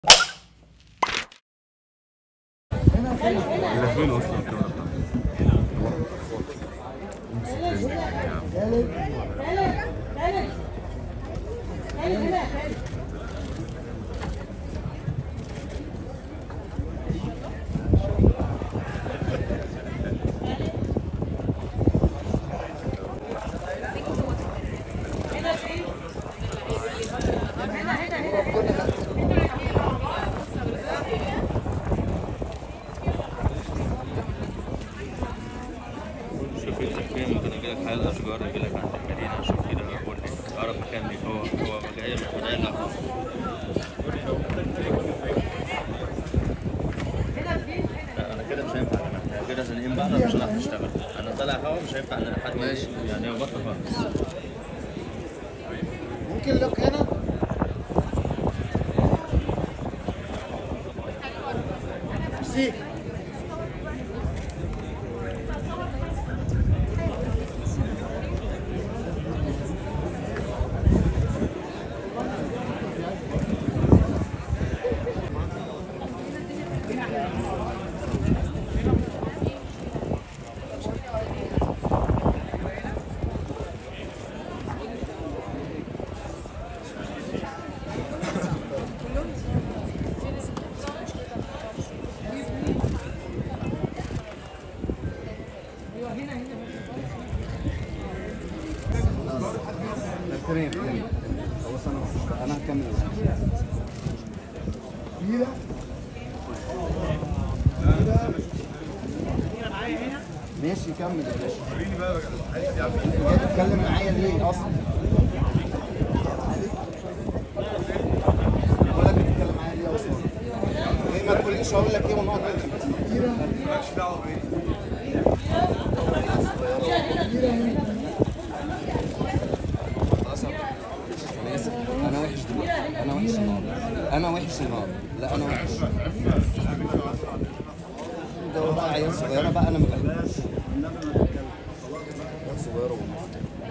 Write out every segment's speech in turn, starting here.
هي فين اصلا الكاميرا بتاعتك؟ شوف انت فين ممكن اجي لك حي الاشجار اجي لك عند المدينه شوف كده قول لي اقرب مكان ليك هو هو جاي من البدايه لأخر. لا انا كده مش هينفع انا كده زنقين بعض مش هنعرف نشتغل انا طالع هوا مش هينفع ان حد ماشي يعني هو بطل خالص ممكن لوك هنا سي تمام تمام خلاص انا انا هكمل كبيرة ماشي كمل يا باشا جاي تتكلم معايا ليه اصلا؟ بقول لك بتتكلم معايا ليه اصلا؟ ايه ما تقوليش اقول لك ايه ونقعد نرغي خلاص انا اسف انا وحش دلوقتي انا وحش النهارده انا وحش النهارده لا انا وحش ده هو بقى عيال صغيره بقى انا ما بحبش عيال صغيره والله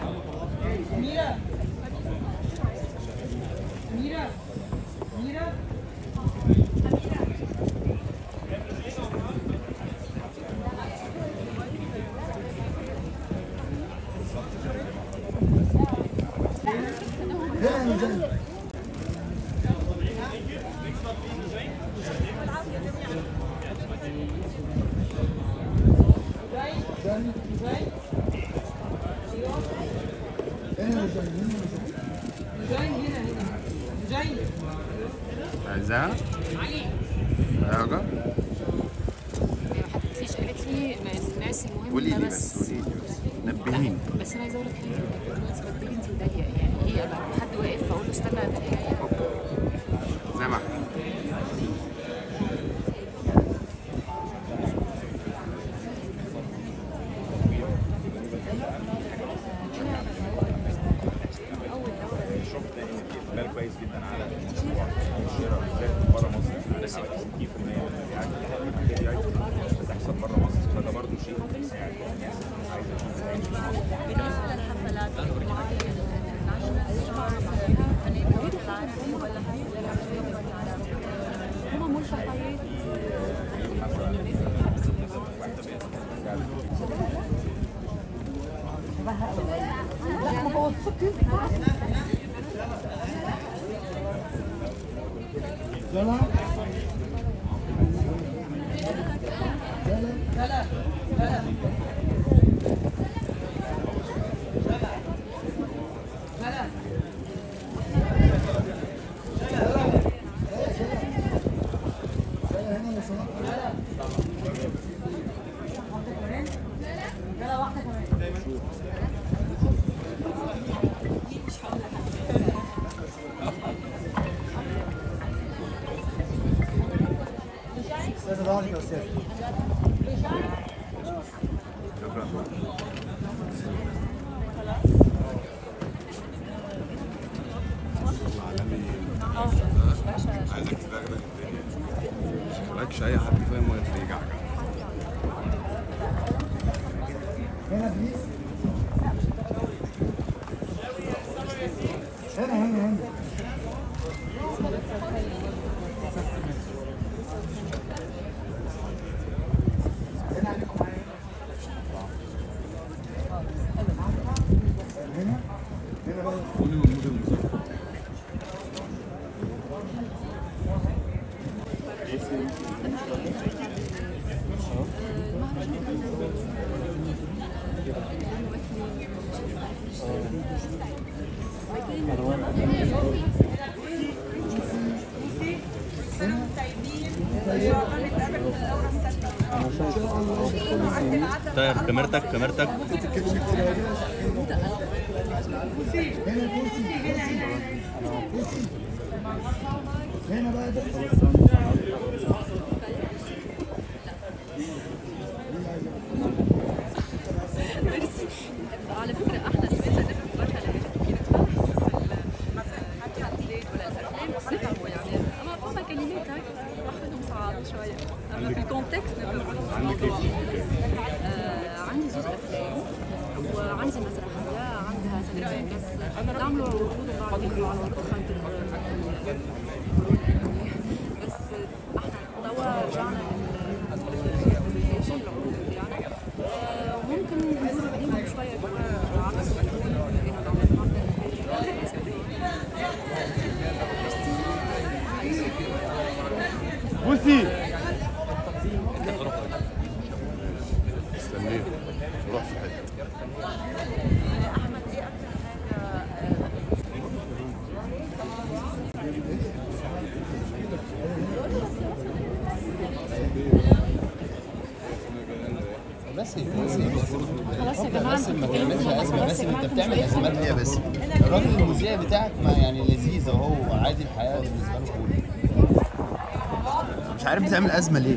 عايزاها؟ حاجة؟ محدش قالت لي ما الناس المهم قولي ده لي بس بس قولي لي بس نبهيني بس انا عايزه اقول لك حاجه دلوقتي بدي انت ضيق يعني ايه ابقى حد واقف اقول له استنى انا جايه زي ما احنا اقبال كويس جدا على المشروع الشراء بالذات بره مصر على 60% من المبيعات بتحصل بره مصر فده برضه شيء بيساعد الناس اللي عايزه تشوف العيش بالنسبة للحفلات معين هنقدر العربي ولا هنقدر العربي هم ملتقيات استاذ ضهرك يا استاذ عايزك تدغدغ الدنيا مالكش اي حد فاهم ولا تيجي هنا بليز هنا هنا هنا طيب كاميرتك كاميرتك على فكره احنا لماذا نفهم برشا لهجات كي نتفرجوا في المسلسلات ولا الافلام بس نفهموا يعني اما فما كلمات هكا ناخذهم صعب شويه اما في الكونتكست نفهموا الموضوع آه، عندي زوج افلام وعندي مسرحيه عندها سنتين بس نعملوا عروض وبعد نعملوا عروض خاطر بس احنا توا رجعنا للفاشن العروض بتاعنا آه، وممكن ندوروا عليهم شويه كمان عرض بوسي استنيه روح في حته بس خلاص يا جماعه بس ما تعملش ازمه بس انت بتعمل ازمات ليه بس الراجل المذيع بتاعك ما يعني لذيذ اهو عادي الحياه بالنسبه له كول مش عارف بتعمل ازمه ليه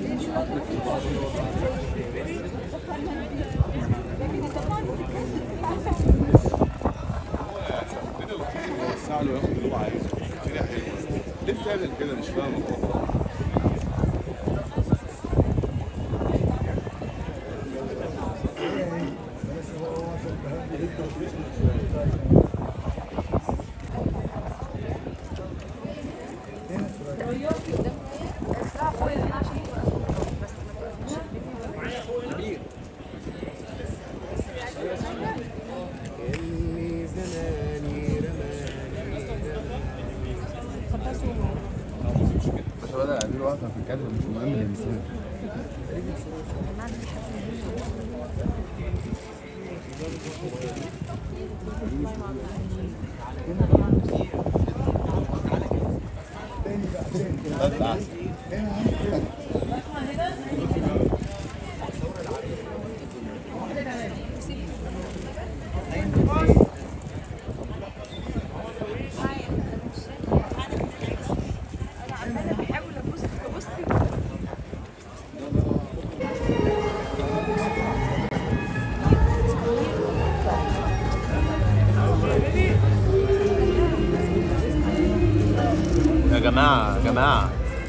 وسع له ياخد اللي هو عايزه الدنيا حلوه ليه بتعمل كده مش فاهم والله مش هو ده قاعدين واقفه في الكادر مش مهم الانسان يا جماعه يا جماعه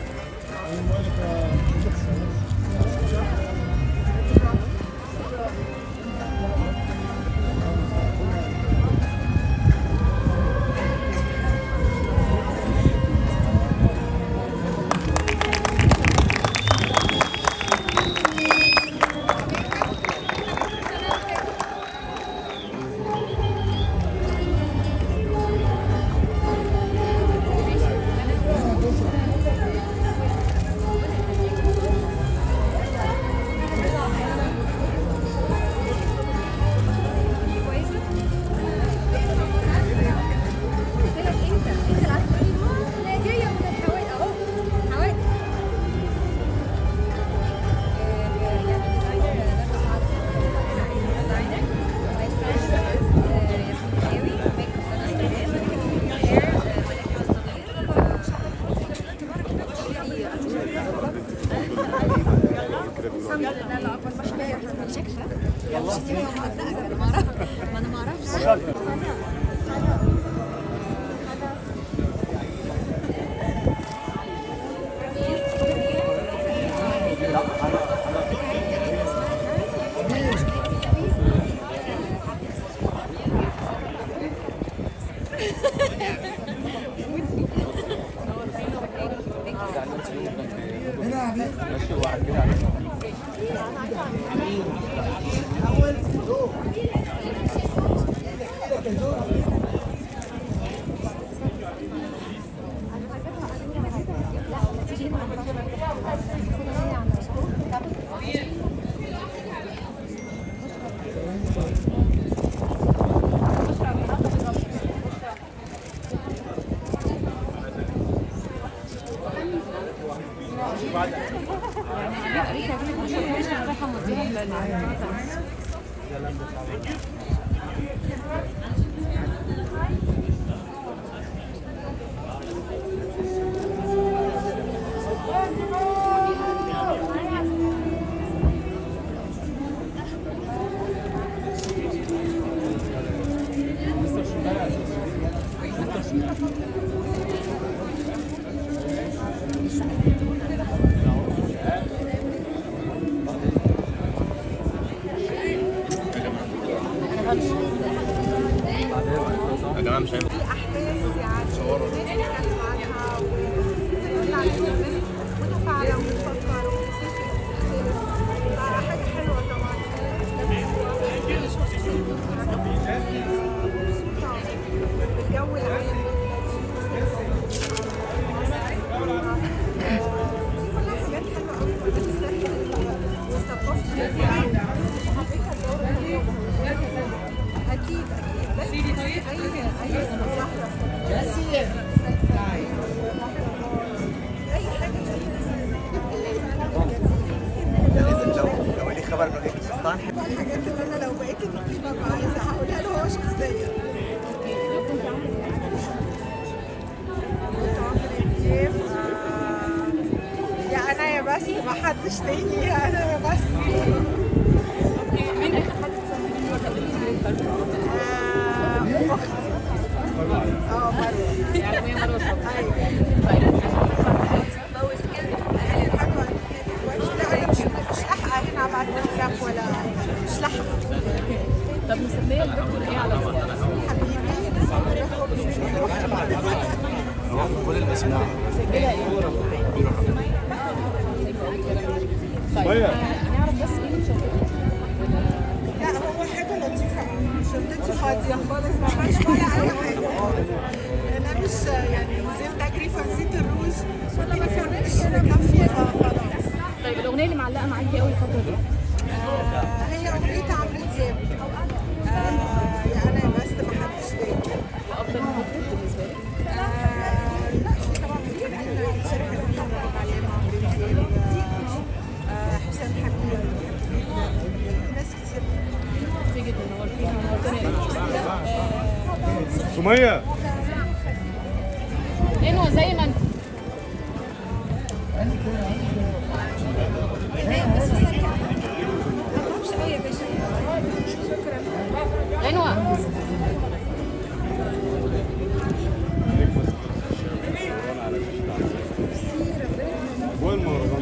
ما انا ما اعرفش قريت هجيب مش مش رايحه موديها لل يا جماعه مش هينفع احداث يعني نتكلم عنها وتدل على ان الناس متفاعله وبتفكر وبتختلف حاجه حلوه طبعا الجو العام كلها حاجات حلوه قوي بتسهل وثقافه وحبيتها الدوره اكيد اكيد بس اي اي مظاهره اي حاجه لو لي خبر انه هيك سلطان الحاجات اللي انا لو بقيت النقيبه بقى عايزه هقولها له هو شخصيا كنت عمري كتير يا انا يا بس ما حدش تاني يا انا يا بس مين اخر حد تسمعيه آه، اختي اه مروه يعني هي مروه صبري ايوه طيب حلوة لا انا مش مش لاحقه هنا ابعت واتساب ولا مش لاحقه طب مسميه الدكتور ايه على طول؟ حبيبي كل اللي بسمعه مسجلها ايه؟ طيب هنعرف بس ايه اللي شغال لا هو حاجه لطيفه شنطتي فاضيه خالص ما فيهاش ولا اي حاجه انا مش يعني نزلت اجري فنسيت الروج ولا ما كانش مكفي فخلاص طيب الاغنيه اللي معلقه معاكي قوي الفتره دي آه، هي اغنيه عمرو دياب آه، يا انا يا بس ما حدش تاني وافضل مطرب بالنسبه لك آه، لا في طبعا مطربين الشركه اللي اتفرجت عليها عمرو دياب آه، حسام حبيب بحبه جدا ناس كتير في جدا نورتينا ونورتنا سمية انو زي ما انت غنوة جوه المهرجان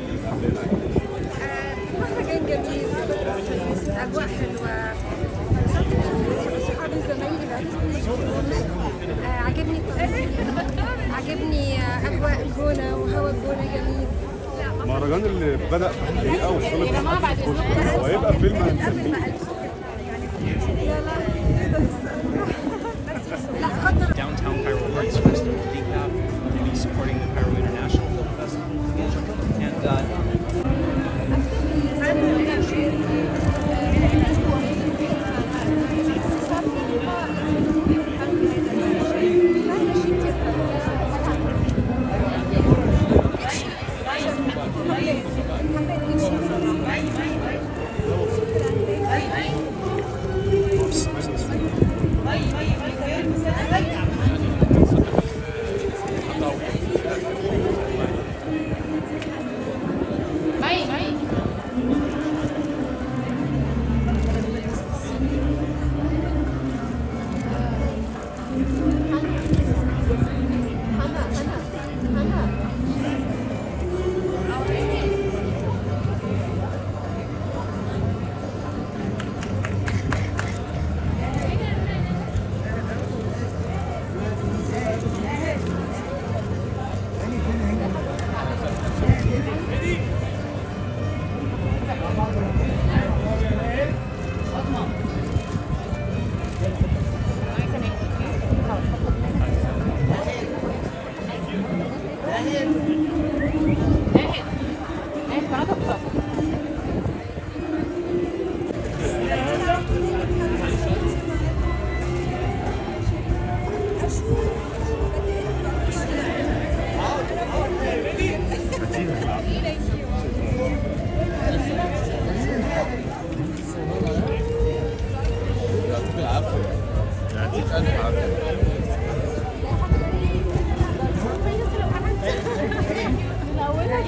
مهرجان جميل اجواء حلوه صحابي زمايلي بقالي آه، عجبني التصوير عجبني آه، اجواء الجونه وهوا الجونه جميل المهرجان اللي بدأ في الحقيقة وصل يا جماعه بعد اذنكم وهيبقى فيلم هنسميه Downtown Cairo Arts Festival, DCAF, will be supporting the Cairo International Film Festival. And uh,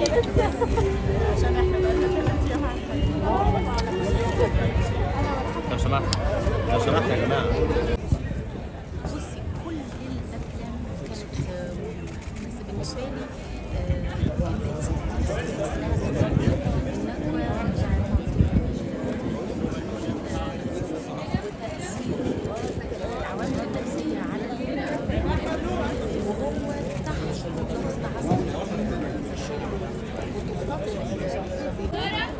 عشان احنا بقالنا ثلاث ايام عارفين لو سمحت لو سمحت يا جماعه بصي كل الافلام كانت آه، مهمه بس بالنسبه لي آه، النكوة العوامل النفسية على البني وهو تحت ضغط عصبي في الشغل والضغوطات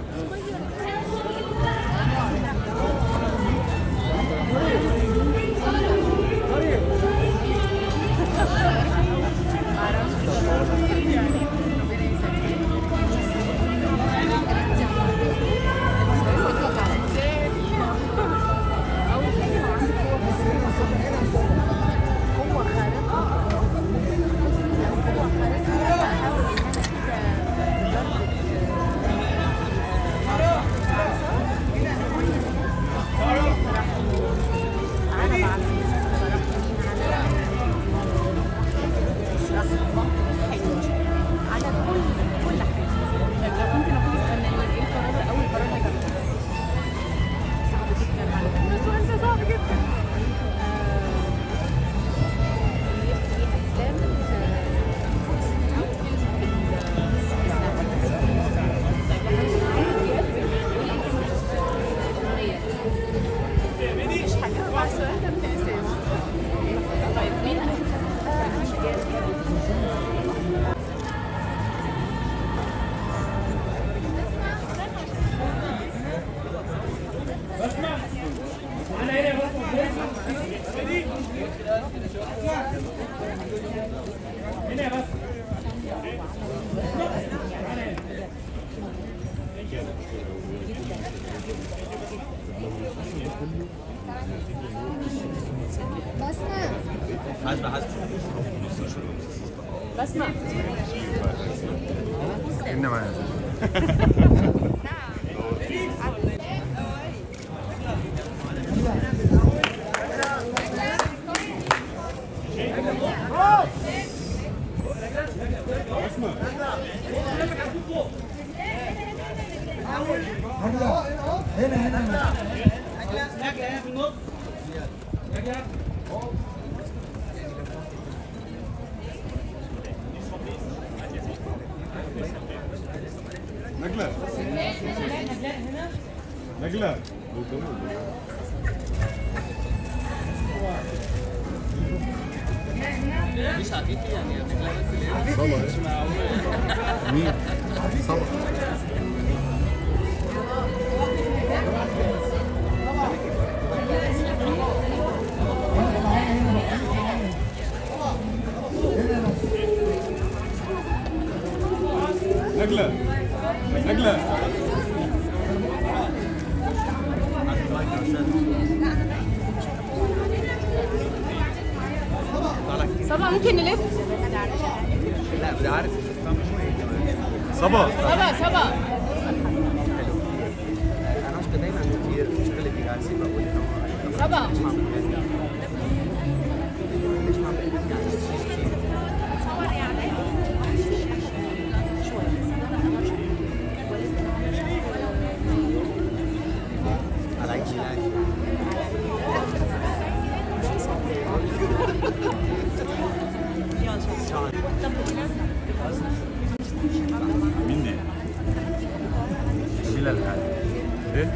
هو خارقها هو خارقها بحاول ان انا كده عرب على على كل كل حاجه لو كنت نقول فنانين ايه القرار اول قرار هيبقى صعب جدا على فكره السؤال ده صعب جدا مش هجاوب على السؤال ده من الاساس طيب مين بسمع حاسبه حاسبه بسمع إن معايا نجلة نجلة مش عفيفي يعني بس صبا مين؟ صبا نجلة نجلة صبا ممكن نلف لا بدي عارف الفستان شوي كمان صبا صبا صبا انا مش دايما كثير شغلتي جالسه بقول انه صبا ليش ما بتغني؟ ليش ما بتغني؟ على عيد ميلادي مين دي؟ شيلة الحاجة ايه؟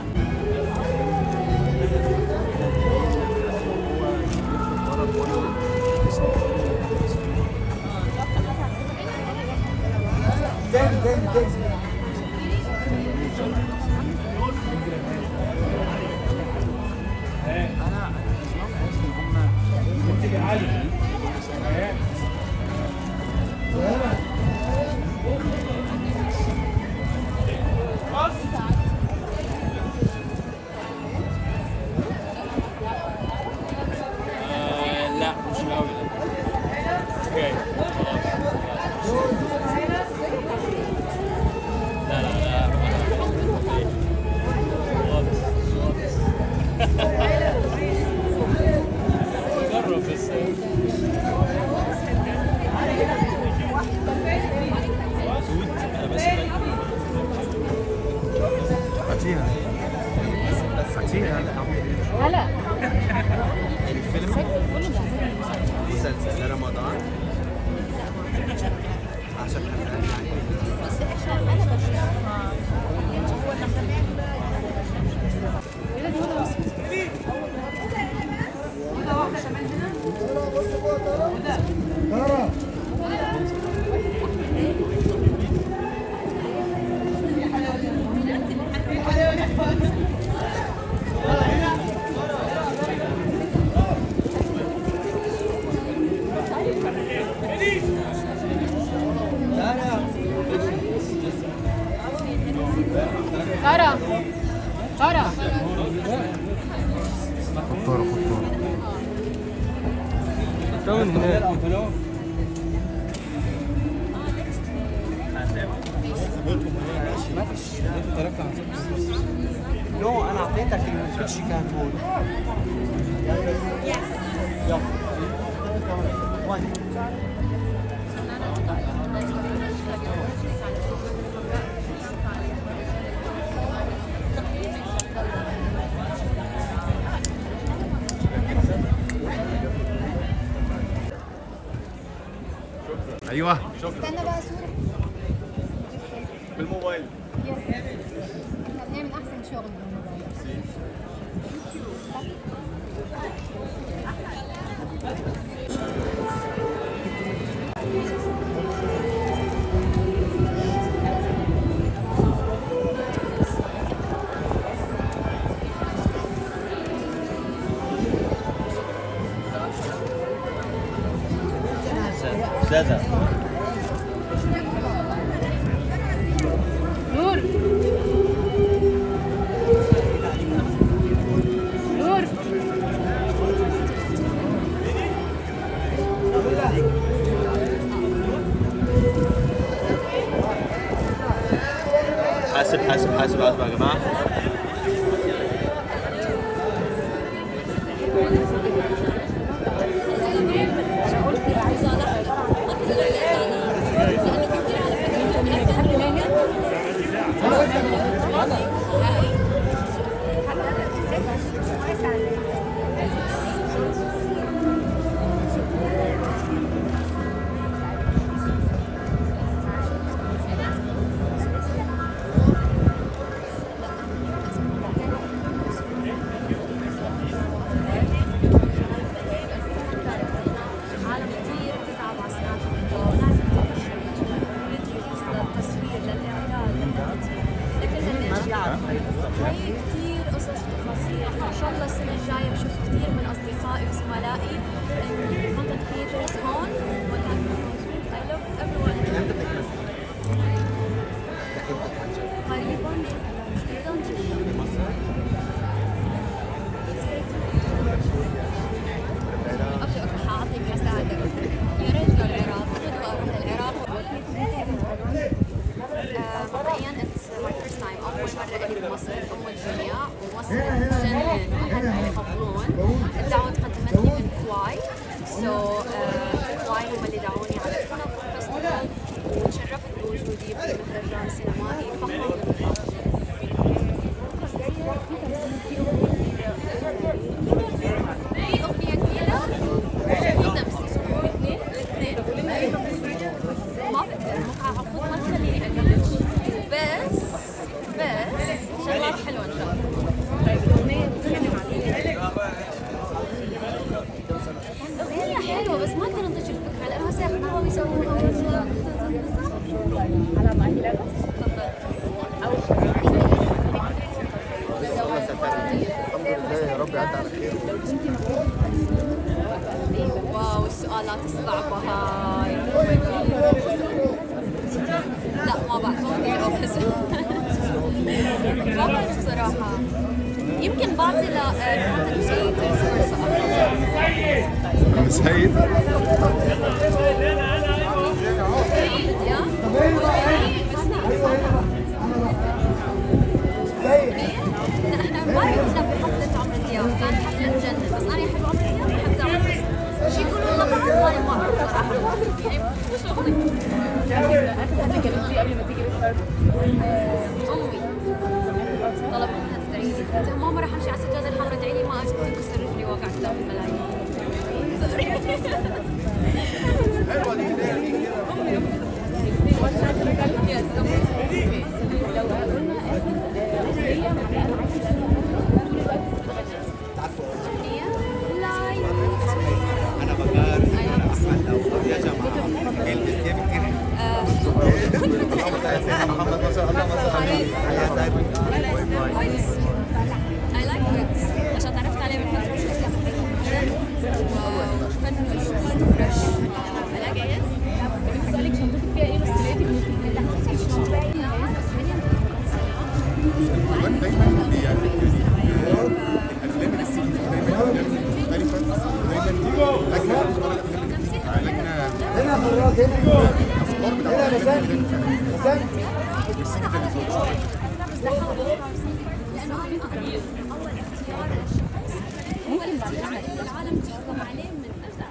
لا مش قوي اوكي لا لا لا خالص جرب بس هلا الفيلم مسلسل لرمضان 10 حلقات يعني بس احنا انا بشوف سارة سارة خطارة خطارة كون هناك نو انا اعطيتك كل شيء كان هون يلا وين ايوه استنى بقى صورة بالموبايل يس احنا بنعمل احسن شغل بالموبايل استاذه نور نور حاسب حاسب حاسب حاسب يا جماعه عالم كثير بتتعب على صناعة الفيديو لازم تعمل فيديوز للتصوير للإعداد للتنظيم لكل هالأشياء هي كثير قصص وتفاصيل إن شاء الله السنة الجاية بشوف كثير من أصدقائي وزملائي الكونتنت كريترز هون وكان I love everyone قريبا جدا جدا اوكي اوكي حاعطيك رسالة يا ريت للعراق غدوة اروح للعراق آه، مبدئيا اتس ماي فيرست تايم اول مرة الي بمصر ام الدنيا ومصر تجنن واهلها يفضلون الدعوة تقدمت لي من كواي سو كواي هم اللي دعوني على الفنف فيستيفال وتشرفت بوجودي بمهرجان سينمائي فخم في أغنية جديدة جديدة بس الاثنين الاثنين ما بقدر عقود ما تخليني أقلش بس بس شغلات حلوة إن شاء الله أغنية حلوة بس ما أقدر أنتج الفكرة لأنها سيقطعوا ويسووها على ما هي الحمد لله يا رب يعدي على خير واو السؤالات الصعبة هاي Oh my God. لا ما بعرف ما بدي أجاوب هسه ما بعرف صراحة يمكن بعطي ل كونتنت كريترز فرصة أفضل ام سعيد يا احنا ما رحنا بحفلة عمرو دياب كان حفلة جنة بس أنا أحب عمرو دياب بحب عمرو دياب شي يقولوا لنا بعض أنا ما أعرف صراحة يعني مو شغلي حد كلمتيه قبل ما تيجي بالشرط أمي طلبت منها تدعي ماما راح امشي على السجاده الحمراء ادعي لي ما اجي تكسر رجلي واقع قدام الملايين انا بكار انا احمد او يا جماعه البس كيف كده اللهم صل على سيدنا محمد ما شاء الله ما شاء الله يا سعد I like it عشان تعرفت عليه من فترة شو فن فريش I like it بسألك شنطتك فيها ايه بس لقيتك كمان دايما يعني الافلام اللي بتيجي دايما افلام مختلفه ودايما لجنه بتختار الافلام اللي لجنه افكار بتاعت الافلام اللي دايما بتسيب ده للذوق ممكن بعد اذنك العالم تحكم عليه من أجل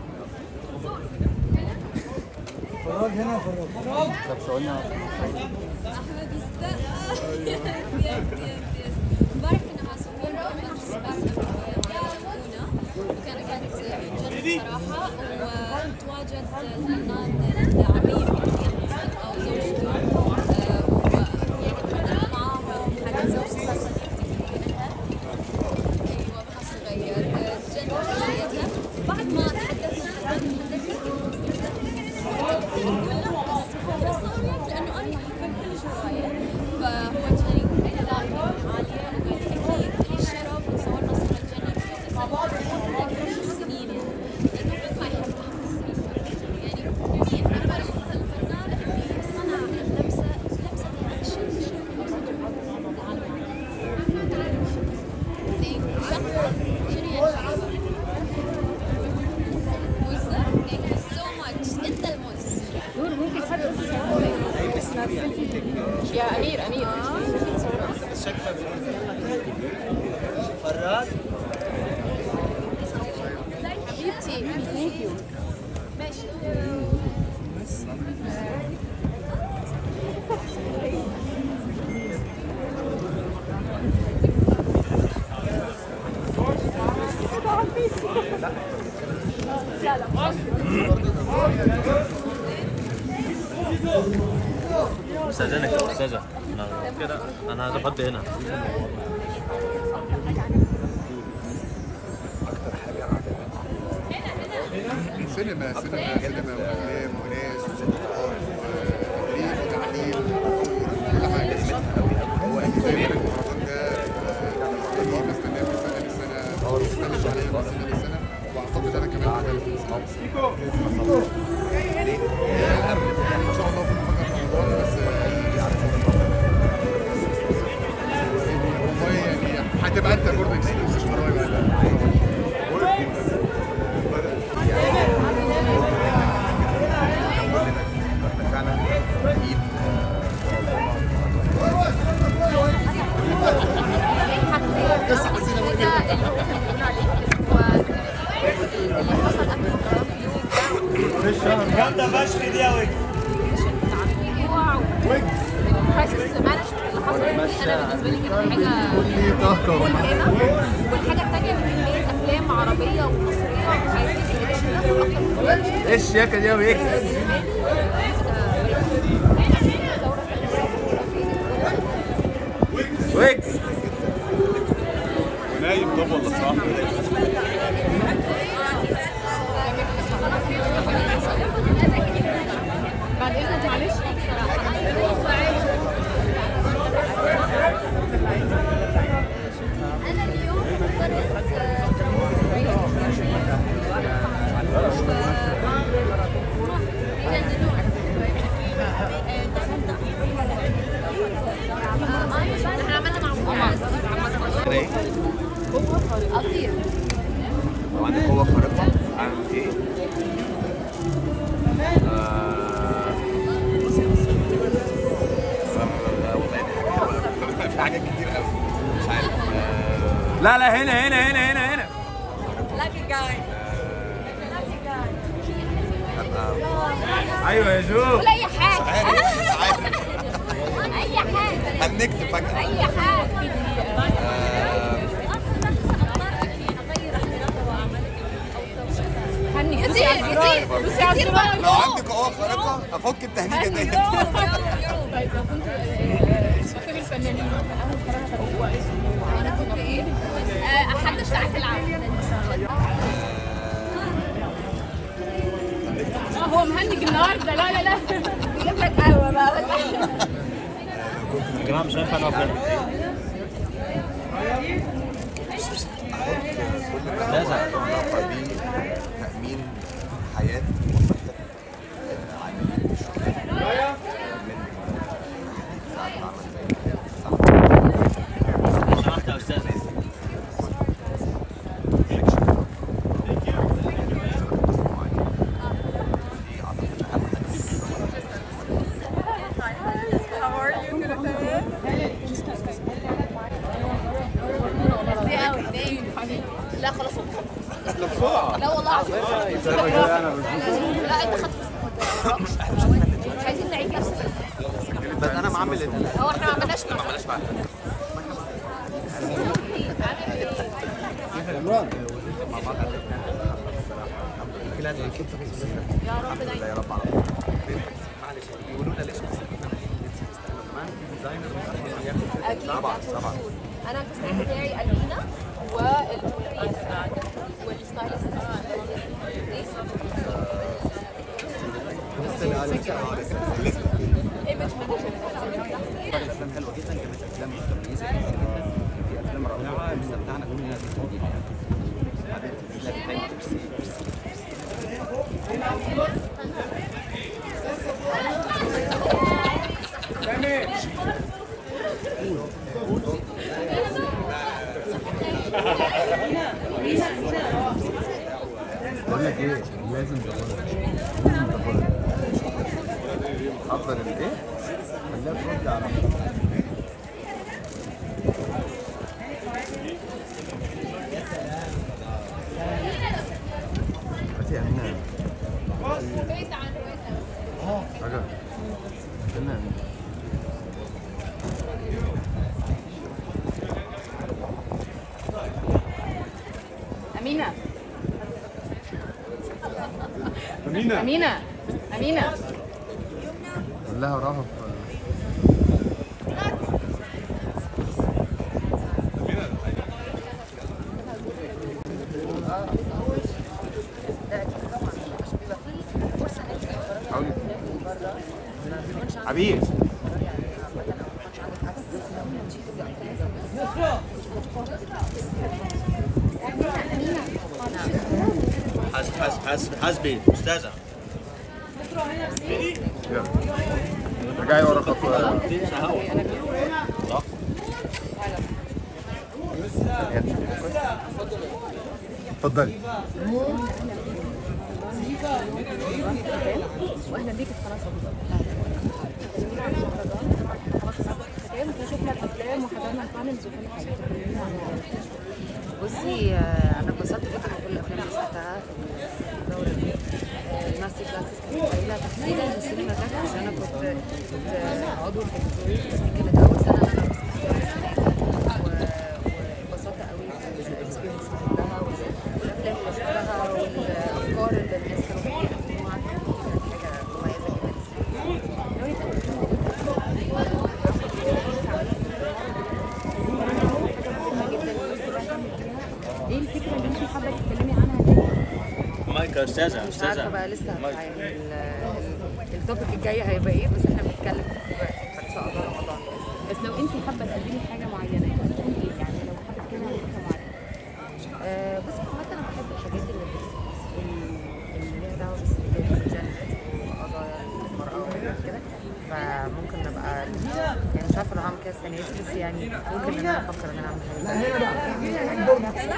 طب ثواني احمد يستاهل يس يس يس امبارح كنا مع سفيان كمان سباق هنا وكان كانت جد صراحه وتواجد الفنان العميد او زوجته آه، ويعني تحدثنا معاهم عن زوجته صار صديقتي في نهر ايوه بحس صغير آه، جد شخصيتها بعد ما تحدثنا لانه انا بحب كل شويه فهو جاني كلامي عاليه وقال اكيد لي الشرف وصورنا صورة الجنة بست سنين يعني لانه بيطلع يحب احمد السنين يعني مين اكبر الفنان اللي صنع لمسه لمسه الشرق الشرق شنو يعني موزة thank you so much انت الموز يا امير امير فراس حبيبتي ثانك يو ماشي استاذنك يا استاذه انا كده انا هاخد هنا سينما سينما سينما وافلام وناس وصدقات وتدريب وتعليم كل حاجه هو دايما المهرجان ده آه، بستناه من سنه لسنه بستنى عليه من سنه لسنه واعتقد انا كمان هعمل في السنه ان شاء الله في مفاجاه في رمضان بس آه، والله يعني هتبقى انت برضه اكسكلوسيف قريب فعلا اكيد جامدة فشخ دي يا ويك كرايسيس مانجمنت اللي حصلت دي انا بالنسبه لي كانت حاجه ملهمه والحاجه الثانيه ان كميه افلام عربيه ومصريه عايزين اكتر من كده. ايه الشياكه دي يا ويك ويك نايم طب ولا صاحي بعد اذنك معلش انا اليوم اضطريت احنا عملنا مع محمد ايه اطير لو عندك قوة خارقة اعمل ايه؟ آه، والله في حاجات كتير قوي مش عارف آه، لا لا هنا هنا هنا هنا هنا lucky guy ايوه يا جو قول اي حاجه مش عارف اي حاجه هنكتب فجأة اي حاجه آه، دوسي على الزرار دوسي على الزرار لو عندك قوه خارقه افك التهنيجه دي طيب لو كنت آه، اسمك الفنانين اول قرار هو اسمه انا كنت ايه؟ احد ساعات العمل اه هو مهنج النهارده لا لا لا جاب لك قهوه بقى ولا يا جماعه مش هينفع نقف هنا كل ده علاقه بتامين حياه وصحه عاملين الشغل من ساعات العمل زي لو سمحت يا استاذ لا خلاص لا والله العظيم لا انت خدت مش عايزين نعيد نفس بس انا معامل هو احنا ما عملناش ما عملناش بعد مع بعض كده زي كده يا رب دايما يا رب على طول معلش بيقولوا لنا ليش كمان في ديزاينر اكيد طبعا أكيد. طبعا انا الفستان بتاعي الينا والستايلست ايمج مانجر افلام حلوه جدا كانت افلام متميزه جدا جدا في افلام رائعه لسه بتاعنا كلنا بنتوجه بعدين في افلام تانية ميرسي بقول لك ايه لازم افضل الايه؟ خليها ترد على بس يا امينه حاجه كنا امينه امينه امينه امينه قول لها وراها في عبير حسب حسب حسب حسبي استاذه رجعي ورا خطوه اتفضلي واهلا بيك في قناه احنا شفنا الافلام وحضرنا البانلز وكل حاجه كلمينا عنها. بصي آه، انا اتبسطت جدا بكل الافلام اللي شفتها في الدوره دي آه، الماستر كلاسز كانت قليله تحديدا في السينما ده عشان انا كنت كنت آه، عضو في الجوري دي كانت اول سنه ان انا بسمع السنه دي و- واتبسطت قوي بالاكسبيرينس دي كلها والافلام اللي شفتها والافكار اللي الناس كانوا بيقدموها كانت حاجه مميزه جدا ايه الفكره اللي انت حابه تتكلمي عنها تاني؟ مايك يا استاذه مش عارفه استاذه بقى لسه يعني ال- ال- التوبيك الجاي هيبقى ايه بس احنا بنتكلم فيه دلوقتي فان شاء الله رمضان بس لو انت حابه تقدمي حاجه معينه هتكون ايه يعني لو حابه تتكلمي عن حاجه معينه آه بصي عامة انا بحب الحاجات اللي بت- اللي ليها دعوه بالسيدات والجنة وقضايا المرأة وحاجات كده فممكن نبقى يعني مش عارفه لو هعمل كده السنه دي بس يعني ممكن ان انا افكر ان انا اعمل حاجه زي كده.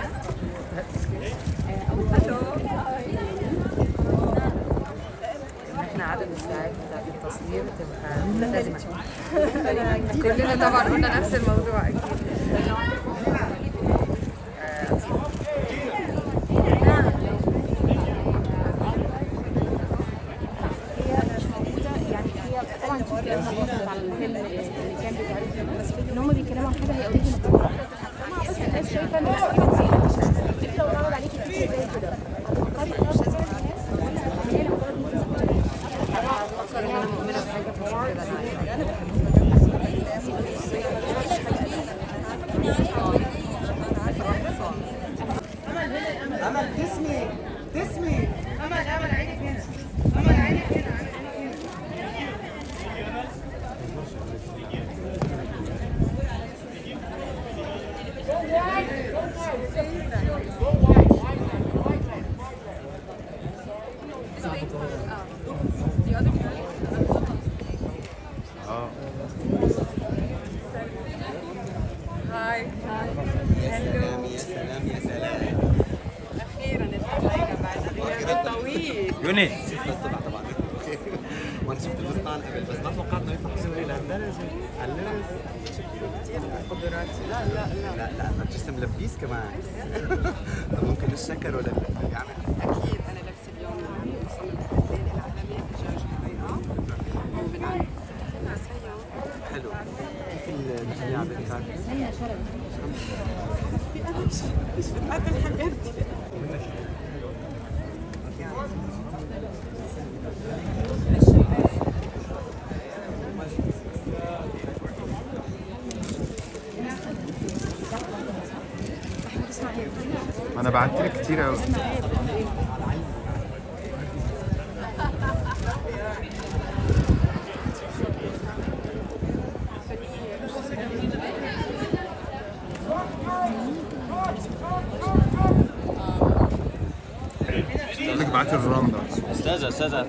ان احنا عدد الساعات بتاعت التصوير تبقى ملتزمه كلنا طبعا قلنا نفس الموضوع اكيد آه، هي مش موجوده يعني هي طبعا في كلام بسيط على الفيلم اللي كان بيتعرض بس ان هم بيتكلموا عن حاجه هي اوريدي مكتوبه بس الناس شايفه ان الحاجه بتزيد انت لو اتعرض عليكي فكره زي كده هتفكري خلاص مش لازم الناس اثنين شفت السبع طبعا وانا شفت الفستان قبل بس ما توقعت انه يطلع حلو لهالدرجه اللبس كثير قدرات لا لا لا لا لا ما جسم لبيس كمان طب ممكن الشكر ولا اللي بيعمل اكيد انا لابسه اليوم مصمم الليل العالمي دجاج البيضاء وبالعين بس هي حلو كيف الجميع بالكار قبل حبيبتي ما انا بعت لك كتير قوي بقول لك بعت الرندا استاذه استاذه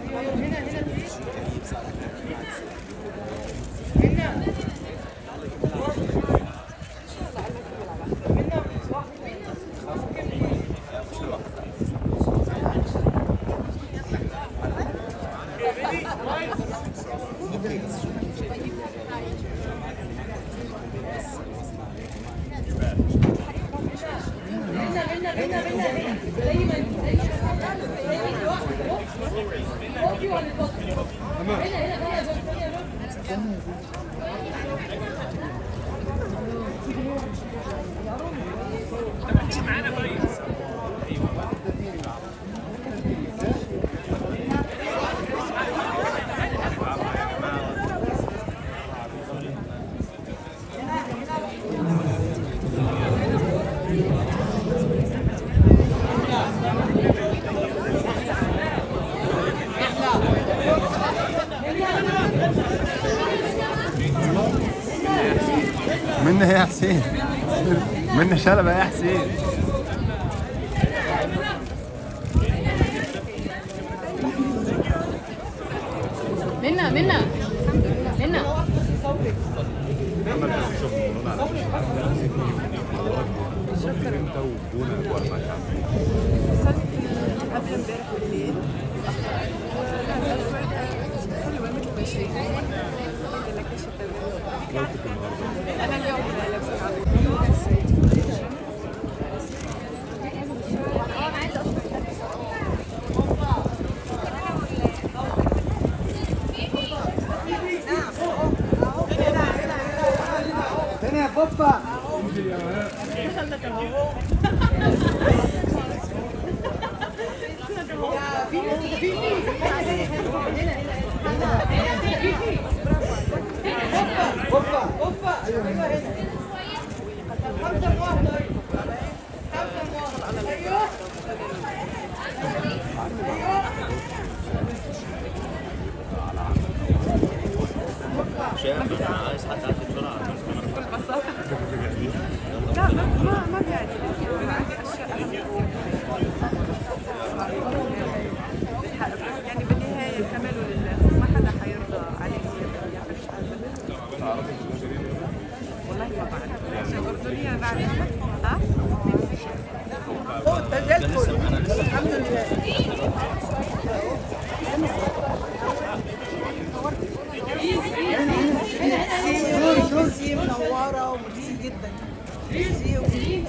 منى يا حسين منى شلبة يا حسين منا منا منا قبل امبارح بالليل حلوه مثل ما شايفين انا اليوم لابسه شايف انا عايز حد يعدي بسرعه بكل بساطه لا ما ما ما بيعني عندي اشياء اهم كثير يعني بالنهايه الكمال لله ما حدا حيرضى عليك ما يعملش هذا والله ما بعرف عشان اردنيه بعد ها هو التجدد الحمد لله ميرسي منورة وميرسي جدا ميرسي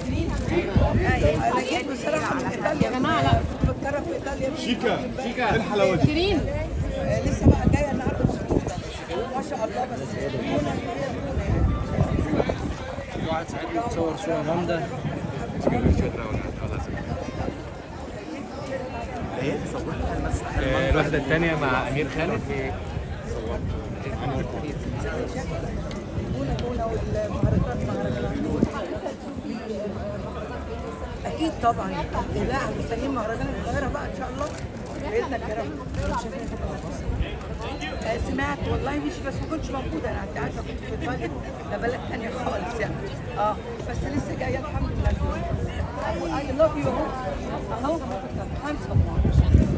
انا جيت بصراحة من ايطاليا يا جماعة لا كنت بتكرر في ايطاليا شيكا شيكا الحلاوة دي شيرين لسه بقى جاية النهارده مبسوطة ما شاء الله بس هنا اوعى تساعدني تصور صورة جامدة ايه صورت المسرح الواحدة الثانية مع أمير خالد هنا هنا والمهرجان مهرجان اكيد طبعا لا مستنيين مهرجان القاهره بقى ان شاء الله باذن الكرام آه، سمعت والله مش بس ما كنتش موجوده انا انت عارفه كنت في ايطاليا ده بلد تانية خالص يعني اه بس لسه جايه الحمد لله اي لاف يو اهو خمسه مرات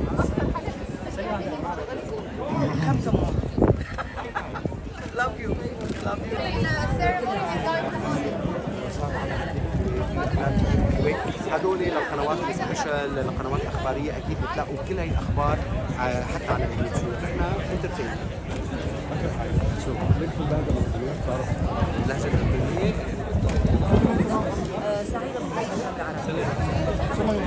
خمسه مرات لاف يو لاف يو ceremony without Wait, please. هدول للقنوات السبيشال للقنوات الاخباريه اكيد بتلاقوا كل هاي الاخبار آه، حتى على اليوتيوب نحن انترتين شو اللهجه الاردنيه سعيدة بالحلقة بالعربي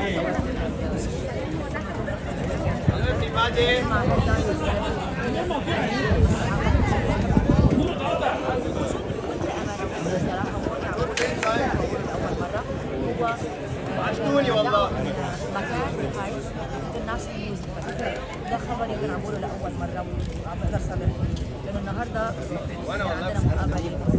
عجبوني والله مكان هايز انترناشونال ميوزك فيستيفال ده خبر يمكن عموله لاول مره وعم بقدر صبر لانه النهارده عندنا مقابله